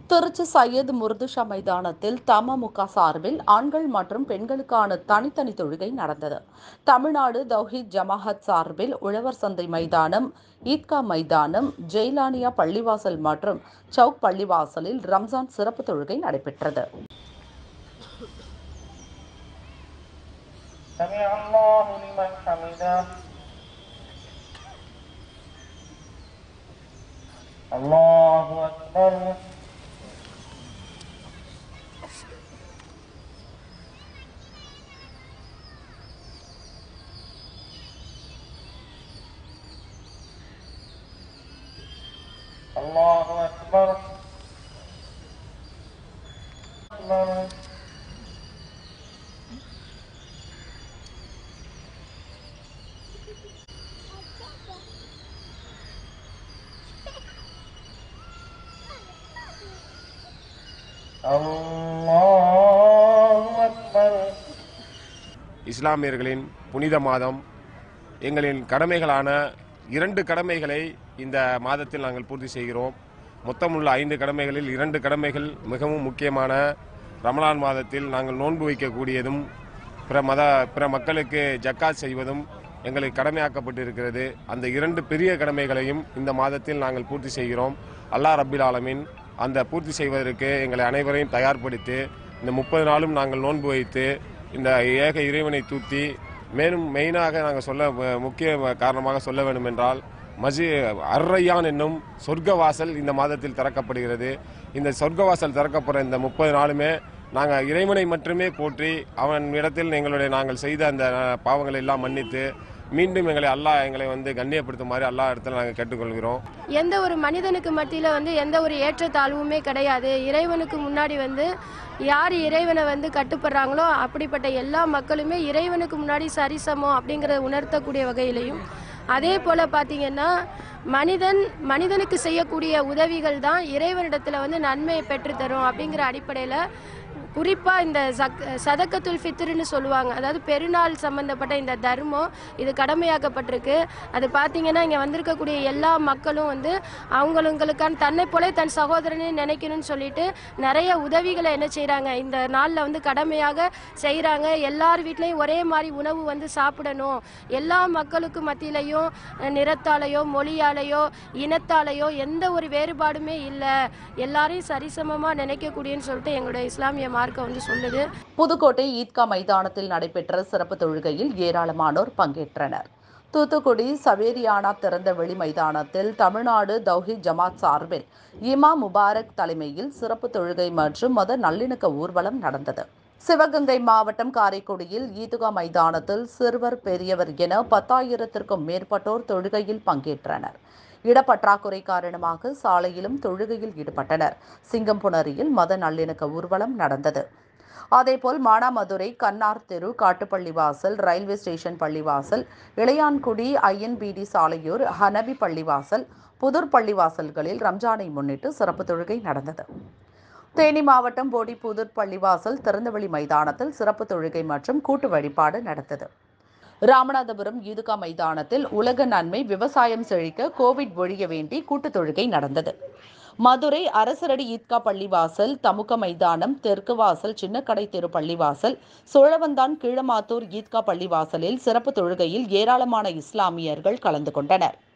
திருச்சி சையது முர்துஷா மைதானத்தில் தமமுக சார்பில் ஆண்கள் மற்றும் பெண்களுக்கான தனித்தனி தொழுகை நடந்தது தமிழ்நாடு தௌஹீத் ஜமாஅத் சார்பில் உழவர் சந்தை மைதானம் ஈத்கா மைதானம் ஜெயிலானியா பள்ளிவாசல் மற்றும் சவுக் பள்ளிவாசலில் ரம்ஜான் சிறப்பு தொழுகை நடைபெற்றது سمع الله لمن حمده الله أكبر الله أكبر أكبر الله أكبر இஸ்லாமியர்களின் புனித மாதம் எங்களின் கடமைகளான இரண்டு கடமைகளை இந்த மாதத்தில் நாங்கள் பூர்த்தி செய்கிறோம் மொத்தமுள்ள ஐந்து கடமைகளில் இரண்டு கடமைகள் மிகவும் முக்கியமான ரமலான் மாதத்தில் நாங்கள் நோன்பு வைக்கக்கூடியதும் பிற மத பிற மக்களுக்கு ஜக்காத் செய்வதும் எங்களுக்கு கடமையாக்கப்பட்டிருக்கிறது அந்த இரண்டு பெரிய கடமைகளையும் இந்த மாதத்தில் நாங்கள் பூர்த்தி செய்கிறோம் அல்லாஹ் ரப்பில் ஆலமீன் அந்த பூர்த்தி செய்வதற்கு எங்களை அனைவரையும் தயார்படுத்தி இந்த முப்பது நாளும் நாங்கள் நோன்பு வைத்து இந்த ஏக இறைவனை தூத்தி மேலும் மெயினாக நாங்கள் சொல்ல மு- முக்கிய காரணமாக சொல்ல வேண்டும் என்றால் மஜி அர்ரையான் என்னும் சொர்க்கவாசல் இந்த மாதத்தில் திறக்கப்படுகிறது இந்த சொர்க்கவாசல் திறக்கப்படுற இந்த முப்பது நாளுமே நாங்கள் இறைவனை மட்டுமே போற்றி அவன் இடத்தில் எங்களுடைய நாங்கள் செய்த அந்த அஹ், பாவங்களை எல்லாம் மன்னித்து மீண்டும் எங்களை அல்லாஹ் எங்களை வந்து கண்ணியப்படுத்துமாறு அல்லாஹ் இடத்துல நாங்கள் கேட்டுக்கொள்கிறோம் எந்த ஒரு மனிதனுக்கு மத்தியில் வந்து எந்த ஒரு ஏற்றத்தாழ்வுமே கிடையாது இறைவனுக்கு முன்னாடி வந்து யார் இறைவனை வந்து கட்டுப்படுறாங்களோ அப்படிப்பட்ட எல்லா மக்களுமே இறைவனுக்கு முன்னாடி சரிசமம் அப்படிங்கிறத உணர்த்தக்கூடிய வகையிலையும் அதே போல் பார்த்தீங்கன்னா மனிதன் மனிதனுக்கு செய்யக்கூடிய உதவிகள் தான் இறைவனிடத்தில் வந்து நன்மையை பெற்றுத்தரும் அப்படிங்கிற அடிப்படையில் குறிப்பாக இந்த சக் சதக்கத்துல் ஃபித்ருன்னு சொல்லுவாங்க அதாவது பெருநாள் சம்மந்தப்பட்ட இந்த தர்மம் இது கடமையாக்கப்பட்டிருக்கு அது பார்த்தீங்கன்னா இங்கே வந்திருக்கக்கூடிய எல்லா மக்களும் வந்து அவங்களுங்களுக்கான தன்னை போல தன் சகோதரனை நினைக்கணும்னு சொல்லிட்டு நிறைய உதவிகளை என்ன செய்கிறாங்க இந்த நாளில் வந்து கடமையாக செய்கிறாங்க எல்லார் வீட்லேயும் ஒரே மாதிரி உணவு வந்து சாப்பிடணும் எல்லா மக்களுக்கு மத்தியிலையும் அஹ், நிறத்தாலேயோ மொழியாலேயோ இனத்தாலேயோ எந்த ஒரு வேறுபாடுமே இல்லை எல்லாரையும் சரிசமமாக நினைக்கக்கூடியன்னு சொல்லிட்டு எங்களுடைய இஸ்லாமிய மார்க்கம் வந்து சொல்லுது புதுக்கோட்டை ஈத்கா மைதானத்தில் நடைபெற்ற சிறப்பு தொழுகையில் ஏராளமானோர் பங்கேற்றனர் தூத்துக்குடி சவேரியானா திறந்த வெளி மைதானத்தில் தமிழ்நாடு தௌஹீத் ஜமாத் சார்பில் இமா முபாரக் தலைமையில் சிறப்பு தொழுகை மற்றும் மத நல்லிணக்க ஊர்வலம் நடந்தது சிவகங்கை மாவட்டம் காரைக்குடியில் ஈதுகா மைதானத்தில் சிறுவர் பெரியவர் என பத்தாயிரத்திற்கும் மேற்பட்டோர் தொழுகையில் பங்கேற்றனர் இடப்பற்றாக்குறை காரணமாக சாலையிலும் தொழுகையில் ஈடுபட்டனர் சிங்கம்புணரியில் மத நல்லிணக்க ஊர்வலம் நடந்தது அதேபோல் மானாமதுரை கன்னார் தெரு காட்டுப்பள்ளி வாசல் ரயில்வே ஸ்டேஷன் பள்ளிவாசல் இளையான்குடி ஐஎன்பிடி சாலையூர் ஹனபி பள்ளிவாசல் புதூர் பள்ளிவாசல்களில் ரம்ஜானை முன்னிட்டு சிறப்பு தொழுகை நடந்தது தேனி மாவட்டம் போடி புதூர் பள்ளிவாசல் திறந்தவெளி மைதானத்தில் சிறப்பு தொழுகை மற்றும் கூட்டு வழிபாடு நடந்தது ராமநாதபுரம் ஈதுகா மைதானத்தில் உலக நன்மை விவசாயம் செழிக்க கோவிட் ஒழிய வேண்டி கூட்டு தொழுகை நடந்தது மதுரை அரசரடி ஈத்கா பள்ளிவாசல் தமுக மைதானம் தெற்கு வாசல் சின்னக்கடை தெரு பள்ளிவாசல் சோழவந்தான் கீழமாத்தூர் ஈத்கா பள்ளிவாசலில் சிறப்பு தொழுகையில் ஏராளமான இஸ்லாமியர்கள் கலந்து கொண்டனர்